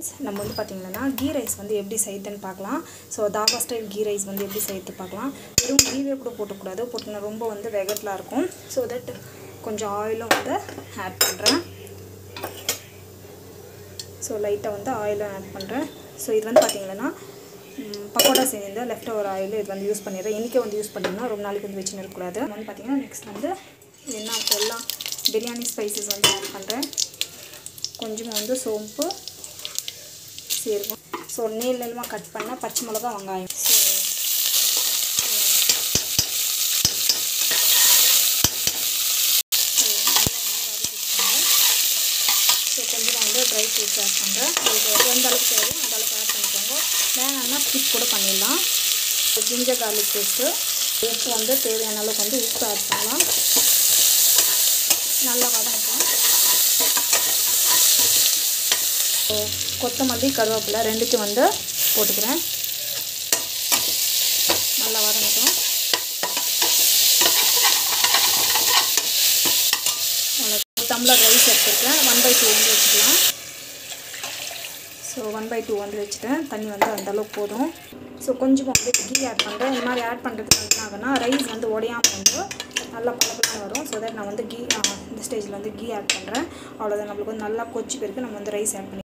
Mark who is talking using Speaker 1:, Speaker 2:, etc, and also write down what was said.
Speaker 1: friends நம்ம வந்து பார்த்திங்கன்னா கீ ரைஸ் வந்து எப்படி செய்யுதுன்னு பார்க்கலாம் so dhaba style ghee rice வந்து எப்படி செய்யுது பார்க்கலாம் வெறும் கீவே கூட போட்டக்கூடாது போட்டுனா ரொம்ப வந்து வெகட்டலாக இருக்கும் ஸோ தட் கொஞ்சம் ஆயிலும் வந்து ஆட் பண்ணுறேன் ஸோ லைட்டாக வந்து ஆயிலும் ஆட் பண்ணுறேன் ஸோ இது வந்து பார்த்திங்கன்னா ம், பக்கோடா செஞ்சு லெஃப்ட் ஓவர் ஆயில் இது வந்து யூஸ் பண்ணிடுறேன் இன்றைக்கே வந்து யூஸ் பண்ணிங்கன்னா ரொம்ப நாளைக்கு வந்து வச்சுன்னு இருக்கக்கூடாது வந்து பார்த்திங்கன்னா நெக்ஸ்ட் வந்து என்ன எல்லாம் பிரியாணி ஸ்பைசஸ் வந்து ஆட் பண்ணுறேன் கொஞ்சமாக வந்து சோம்பு சீரகம் ஸோ நீள் நீளமாக கட் பண்ண பச்சை மிளகா வெங்காயம் ஸோ ஸோ கொஞ்சம் வந்து ட்ரை ஃப்ரூட்ஸ் ஆட் பண்ணுறேன் உங்களுக்கு எந்த அளவுக்கு தேவையோ அந்த அளவுக்கு ஆட் பண்ணிக்கோங்க வேணாம்னா ஸ்கிப் கூட பண்ணிடலாம் ஜிஞ்சர் கார்லிக் பேஸ்ட்டு உப்பு வந்து தேவையான அளவுக்கு வந்து உப்பு ஆட் பண்ணலாம் நல்லா வதங்கலாம் ஸோ கொத்தமல்லி கருவேப்பிலை ரெண்டுத்தையும் வந்து போட்டுக்கிறேன் நல்லா வதங்கட்டும் அவ்வளோ டம்ளர் ரைஸ் எடுத்துருக்கேன் ஒன் பை டூ வந்து வச்சுக்கலாம் ஸோ ஒன் பை டூ வந்து வச்சுட்டேன் தண்ணி வந்து அந்த அளவுக்கு போதும் ஸோ கொஞ்சமாக வந்து கீ ஆட் பண்ணுறேன் இந்த மாதிரி ஆட் பண்ணுறதுக்கு என்ன ஆகுனா ரைஸ் வந்து உடையாமல் வந்து நல்லா பழப்பலாம் வரும் ஸோ தட் நான் வந்து கீ இந்த ஸ்டேஜில் வந்து கீ ஆட் பண்ணுறேன் அவ்வளோதான் நம்மளுக்கு வந்து நல்லா கொச்சி பிறகு நம்ம வந்து ரைஸ் ஆட் பண்ணி